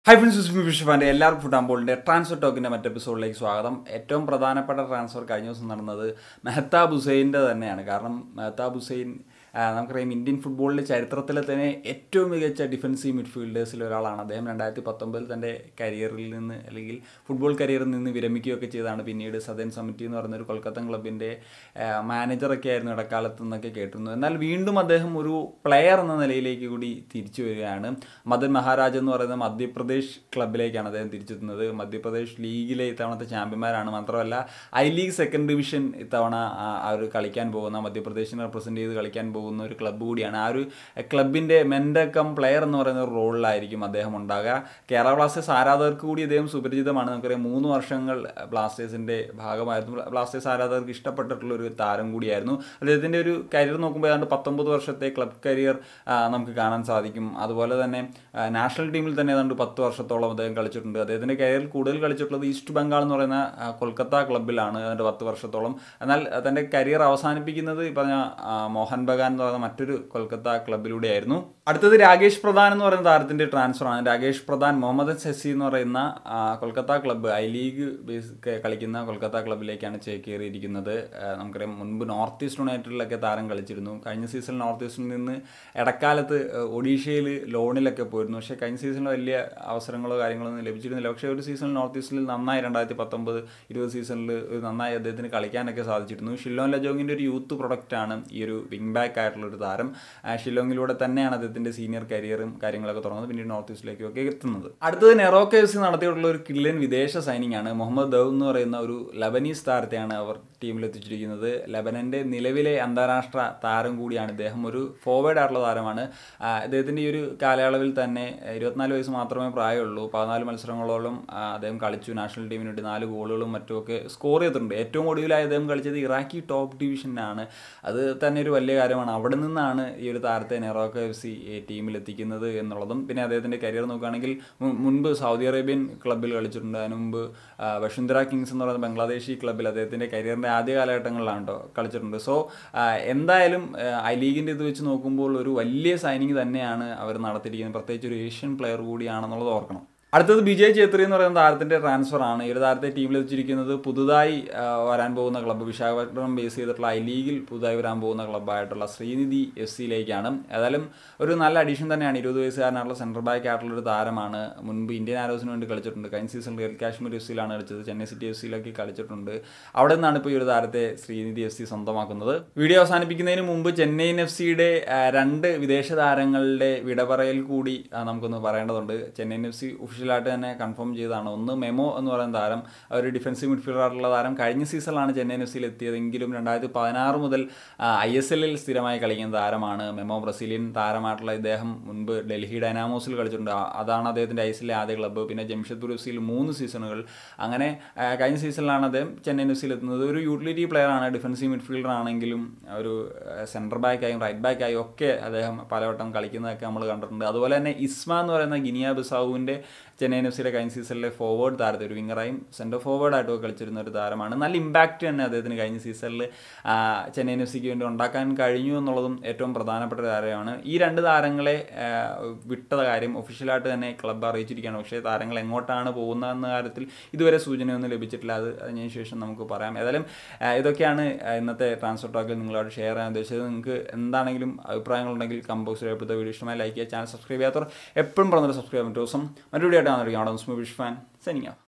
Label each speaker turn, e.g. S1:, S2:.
S1: hi friends സുസ്മി വിഷുഫാൻ്റെ എല്ലാവർക്കും ഫുട്ബോളിൻ്റെ transfer ടോക്കിൻ്റെ മറ്റ് എപ്പിസോഡിലേക്ക് സ്വാഗതം ഏറ്റവും പ്രധാനപ്പെട്ട ട്രാൻസ്ഫർ കഴിഞ്ഞ ദിവസം നടന്നത് മെഹത്താബ് ഹുസൈൻ്റെ തന്നെയാണ് കാരണം മെഹത്താബ് ഹുസൈൻ ആ, നമുക്കറിയാം ഇന്ത്യൻ ഫുട്ബോളിൻ്റെ ചരിത്രത്തിലെ തന്നെ ഏറ്റവും മികച്ച ഡിഫൻസീവ് മിഡ്ഫീൽഡേഴ്സിൽ ഒരാളാണ് അദ്ദേഹം രണ്ടായിരത്തി പത്തൊമ്പതിൽ തൻ്റെ കരിയറിൽ നിന്ന് അല്ലെങ്കിൽ ഫുട്ബോൾ കരിയറിൽ നിന്ന് വിരമിക്കുകയൊക്കെ ചെയ്താണ് പിന്നീട് സദേൺ സമിറ്റി എന്ന് പറയുന്ന ഒരു കൊൽക്കത്ത ക്ലബിൻ്റെ മാനേജറൊക്കെ ആയിരുന്നു ഇടക്കാലത്ത് എന്നൊക്കെ കേട്ടിരുന്നു എന്നാൽ വീണ്ടും അദ്ദേഹം ഒരു പ്ലെയർ എന്ന നിലയിലേക്ക് കൂടി തിരിച്ചു വരികയാണ് മദൻ മഹാരാജ് എന്ന് പറയുന്ന മധ്യപ്രദേശ് ക്ലബിലേക്കാണ് അദ്ദേഹം തിരിച്ചെത്തുന്നത് മധ്യപ്രദേശ് ലീഗിലെ ഇത്തവണത്തെ ചാമ്പ്യന്മാരാണ് മാത്രമല്ല ഐ ലീഗ് സെക്കൻഡ് ഡിവിഷൻ ഇത്തവണ ആ- ആ ഒരു കളിക്കാൻ പോകുന്ന മധ്യപ്രദേശിനെ റെപ്രസെൻറ്റ് ചെയ്ത് കളിക്കാൻ പോകുന്ന ഒരു ക്ലബ്ബ് കൂടിയാണ് ആ ഒരു ക്ലബിൻ്റെ മെൻ്റർ കം പ്ലെയർ എന്ന് പറയുന്ന ഒരു റോളിലായിരിക്കും അദ്ദേഹം ഉണ്ടാകുക കേരള ബ്ലാസ്റ്റേഴ്സ് ആരാധകർക്ക് കൂടി ഇദ്ദേഹം സുപരിചിതമാണ് നമുക്കറിയാം മൂന്ന് വർഷങ്ങൾ ബ്ലാസ്റ്റേഴ്സിൻ്റെ ഭാഗമായിരുന്നു ബ്ലാസ്റ്റേഴ്സ് ആരാധകർക്ക് ഇഷ്ടപ്പെട്ടിട്ടുള്ള ഒരു താരം കൂടിയായിരുന്നു അദ്ദേഹത്തിൻ്റെ ഒരു കരിയർ നോക്കുമ്പോൾ ഏതാണ്ട് പത്തൊമ്പത് വർഷത്തെ ക്ലബ് കരിയർ നമുക്ക് കാണാൻ സാധിക്കും അതുപോലെ തന്നെ ആ, നാഷണൽ ടീമിൽ തന്നെ ഏതാണ്ട് പത്ത് വർഷത്തോളം അദ്ദേഹം കളിച്ചിട്ടുണ്ട് അദ്ദേഹത്തിൻ്റെ കരിയറിൽ കൂടുതൽ കളിച്ചിട്ടുള്ളത് ഈസ്റ്റ് ബംഗാൾ എന്ന് പറയുന്ന ആ, കൊൽക്കത്ത ക്ലബിലാണ് ഏതാണ്ട് പത്ത് വർഷത്തോളം എന്നാൽ തൻ്റെ കരിയർ അവസാനിപ്പിക്കുന്നത് ഈ പറഞ്ഞ ആ, മോഹൻ ബഗാൻ എന്ന് പറയുന്ന മറ്റൊരു കൊൽക്കത്ത ക്ലബിലൂടെയായിരുന്നു അടുത്തത് രാകേഷ് പ്രധാൻ എന്ന് പറയുന്ന താരത്തിൻ്റെ ട്രാൻസ്ഫറാണ് രാകേഷ് പ്രധാൻ മുഹമ്മദ് ശശി എന്ന് പറയുന്ന ആ, Kolkata club I league base ക- കളിക്കുന്ന കൊൽക്കത്ത ക്ലബിലേക്കാണ് ചേക്കേറിയിരിക്കുന്നത് ആ, നമുക്കറിയാം മുൻപ് നോർത്ത് ഈസ്റ്റ് യുണൈറ്റഡിലൊക്കെ താരം കളിച്ചിരുന്നു കഴിഞ്ഞ സീസണിൽ നോർത്ത് ഈസ്റ്റിൽ നിന്ന് ഇടക്കാലത്ത് ഒഡീഷയിൽ ലോണിലൊക്കെ പോയിരുന്നു പക്ഷേ കഴിഞ്ഞ സീസണിൽ വലിയ അവസരങ്ങളോ കാര്യങ്ങളോ ഒന്നും ലഭിച്ചിരുന്നില്ല പക്ഷേ ഒരു സീസണിൽ നോർത്ത് ഈസ്റ്റിൽ നന്നായി രണ്ടായിരത്തി പത്തൊമ്പത് ഇരുപത് സീസണിൽ ഒരു നന്നായി അദ്ദേഹത്തിന് കളിക്കാനൊക്കെ സാധിച്ചിരുന്നു ഷില്ലോൺ ലജോങ്ങിൻ്റെ ഒരു യൂത്ത് പ്രൊഡക്റ്റാണ് ഈ ഒരു വിങ് ബാക്ക് ആയിട്ടുള്ള ഒരു താരം ആ, ഷില്ലോങ്ങിലൂടെ തന്നെയാണ് അദ്ദേഹത്തിൻ്റെ സീനിയർ കരിയറും കാര്യങ്ങളൊക്കെ തുടങ്ങുന്നത് പിന്നീട് നോർത്ത് ഈസ്റ്റിലേക്കും ഒക്കെ എത്തുന്നത് അടുത്തത് നെറോക്ക എഫ് സി നടത്തിയിട്ടുള്ള ഒരു കില്ലൻ വിദേശ സൈനിങ് ആണ് മുഹമ്മദ് ദവ് എന്ന് പറയുന്ന ഒരു ലബനീസ് താരത്തെയാണ് അവർ ടീമിൽ എത്തിച്ചിരിക്കുന്നത് ലബനൻ്റെ നിലവിലെ അന്താരാഷ്ട്ര താരം കൂടിയാണ് ഇദ്ദേഹം ഒരു ഫോർവേഡ് ആയിട്ടുള്ള താരമാണ് ആ, ഇദ്ദേഹത്തിൻ്റെ ഈ ഒരു കാലയളവിൽ തന്നെ ഇരുപത്തിനാല് വയസ്സ് മാത്രമേ പ്രായമുള്ളൂ പതിനാല് മത്സരങ്ങളോളം ആ, അദ്ദേഹം കളിച്ചു നാഷണൽ ടീമിന് വേണ്ടി നാല് ഗോളുകളും മറ്റുമൊക്കെ സ്കോർ ചെയ്തിട്ടുണ്ട് ഏറ്റവും ഒടുവിലായി അദ്ദേഹം കളിച്ചത് ഇറാഖി ടോപ്പ് ഡിവിഷനിലാണ് അത് തന്നെ ഒരു വലിയ കാര്യമാണ് അവിടെ നിന്നാണ് ഈ ഒരു താരത്തെ നെറോക്ക എഫ് സി ടീമിൽ എത്തിക്കുന്നത് എന്നുള്ളതും പിന്നെ അദ്ദേഹത്തിൻ്റെ കരിയർ നോക്കുകയാണെങ്കിൽ മു- മുൻപ് സൗദി അറേബ്യൻ ക്ലബ്ബിൽ കളിച്ചിട്ടുണ്ട് അതിന് മുമ്പ് ആ, വസുന്ധര കിങ്സ് എന്ന് പറയുന്ന ബംഗ്ലാദേശി ക്ലബ്ബിൽ അദ്ദേഹത്തിൻ്റെ കരിയറിൻ്റെ ആദ്യ കാലഘട്ടങ്ങളിലാണ് കേട്ടോ കളിച്ചിട്ടുണ്ട് സോ എന്തായാലും ആ, ഐ ലീഗിൻ്റെ ഇത് വെച്ച് നോക്കുമ്പോൾ ഒരു വലിയ സൈനിങ് തന്നെയാണ് അവർ നടത്തിയിരിക്കുന്നത് പ്രത്യേകിച്ച് ഒരു ഏഷ്യൻ പ്ലെയർ കൂടിയാണെന്നുള്ളത് ഓർക്കണം അടുത്തത് വിജയ് ഛേത്രി എന്ന് പറയുന്ന താരത്തിന്റെ ട്രാൻസ്ഫർ ആണ് ഈ ഒരു താരത്തെ ടീമിൽ വെച്ചിരിക്കുന്നത് പുതുതായി ആ, വരാൻ പോകുന്ന ക്ലബ്ബ് വിശാഖപട്ടണം ബേസ് ചെയ്തിട്ടുള്ള ഐ ലീഗിൽ പുതുതായി വരാൻ പോകുന്ന ക്ലബ്ബായിട്ടുള്ള ശ്രീനിധി എഫ് സിയിലേക്കാണ് ഏതായാലും ഒരു നല്ല അഡീഷൻ തന്നെയാണ് ഇരുപത് വയസ്സുകാരനായിട്ടുള്ള സെൻട്രൽ ബാക്ക് ആയിട്ടുള്ള ഒരു താരമാണ് മുൻപ് ഇന്ത്യൻ ആരോസിന് വേണ്ടി കളിച്ചിട്ടുണ്ട് കഴിഞ്ഞ സീസൺ റിയൽ കാശ്മീർ എഫ് സിയിലാണ് കളിച്ചത് ചെന്നൈ സിറ്റി എഫ് സിയിലൊക്കെ കളിച്ചിട്ടുണ്ട് അവിടെ നിന്നാണ് ഇപ്പോൾ ഈ ഒരു താരത്തെ ശ്രീനിധി എഫ് സി സ്വന്തമാക്കുന്നത് വീഡിയോ അവസാനിപ്പിക്കുന്നതിന് മുമ്പ് ചെന്നൈയിൻ എഫ് സിയുടെ രണ്ട് വിദേശ താരങ്ങളുടെ വിടപറയൽ കൂടി ആ, നമുക്കൊന്ന് പറയേണ്ടതുണ്ട് ചെന്നൈയിൻ എഫ് സി ഒഫീഷ്യലായിട്ട് തന്നെ കൺഫേം ചെയ്തതാണ് ഒന്ന് മെമോ എന്ന് പറയുന്ന താരം ഒരു ഡിഫൻസീവ് മിഡ്ഫീൽഡർ ആയിട്ടുള്ള താരം കഴിഞ്ഞ സീസണിലാണ് ചെന്നൈയിൻ എഫ് സിയിൽ എത്തിയതെങ്കിലും രണ്ടായിരത്തി പതിനാറ് മുതൽ ഐ എസ് എല്ലിൽ സ്ഥിരമായി കളിക്കുന്ന താരമാണ് മെമോ ബ്രസീലിയൻ താരമായിട്ടുള്ള ഇദ്ദേഹം മുൻപ് ഡൽഹി ഡൈനാമോസിൽ കളിച്ചിട്ടുണ്ട് ആ- അതാണ് അദ്ദേഹത്തിൻ്റെ ഐ എസ് എല്ലിലെ ആദ്യ ക്ലബ്ബ് പിന്നെ ജംഷഡ്പൂർ എഫ് സിയിൽ മൂന്ന് സീസണുകൾ അങ്ങനെ ആ, കഴിഞ്ഞ സീസണിലാണ് അദ്ദേഹം ചെന്നൈയിൻ എഫ് സിയിൽ എത്തുന്നത് ഒരു യൂട്ടിലിറ്റി പ്ലെയർ ആണ് ഡിഫൻസീവ് മിഡ്ഫീൽഡർ ആണെങ്കിലും ഒരു സെൻറ്റർ ബാക്കായും റൈറ്റ് ബാക്കായും ഒക്കെ അദ്ദേഹം പലവട്ടം കളിക്കുന്നതൊക്കെ നമ്മൾ കണ്ടിട്ടുണ്ട് അതുപോലെ തന്നെ ഇസ്മ എന്ന് പറയുന്ന ഗിനിയ ബിസാവുവിൻ്റെ ചെന്നൈയിൻ എഫ് സിയുടെ കഴിഞ്ഞ സീസണിലെ ഫോർവേഡ് താരത്തെ ഒരു വിങ്ങറായും സെൻറ്റർ ഫോർവേഡായിട്ടും കളിച്ചിരുന്ന ഒരു താരമാണ് നല്ല ഇമ്പാക്റ്റ് തന്നെ അദ്ദേഹത്തിന് കഴിഞ്ഞ സീസണിൽ ചെന്നൈയിൻ എഫ് സിക്ക് വേണ്ടി ഉണ്ടാക്കാൻ കഴിഞ്ഞു എന്നുള്ളതും ഏറ്റവും പ്രധാനപ്പെട്ട ഒരു കാര്യമാണ് ഈ രണ്ട് താരങ്ങളെ ആ, വിട്ട കാര്യം ഒഫീഷ്യലായിട്ട് തന്നെ ക്ലബ്ബ് അറിയിച്ചിരിക്കുകയാണ് പക്ഷേ താരങ്ങൾ എങ്ങോട്ടാണ് പോകുന്നതെന്ന കാര്യത്തിൽ ഇതുവരെ സൂചനയൊന്നും ലഭിച്ചിട്ടില്ല അത് അതിന് ശേഷം നമുക്ക് പറയാം ഏതായാലും ആ, ഇതൊക്കെയാണ് ആ, ഇന്നത്തെ ട്രാൻസ്ഫർ ടോക്കിൽ നിങ്ങളോട് ഷെയർ ചെയ്യാൻ ഉദ്ദേശിച്ചത് നിങ്ങൾക്ക് എന്താണെങ്കിലും അഭിപ്രായങ്ങളുണ്ടെങ്കിൽ കമ്പോസ് ചെയ്യപ്പെടുത്ത വീഡിയോ ഇഷ്ടമായി ലൈക്ക് ചെയ്യുക ചാനൽ സബ്സ്ക്രൈബ് ചെയ്യാത്തവർ എപ്പോഴും പറഞ്ഞൊരു സബ്സ്ക്രൈബ് ചെയ്യാൻ പറ്റും ദിവസം മറ്റൊരു വീഡിയോ ആയിട്ടാണ് അവിടെ വിഷ് ഫാൻ സനിങ്ങ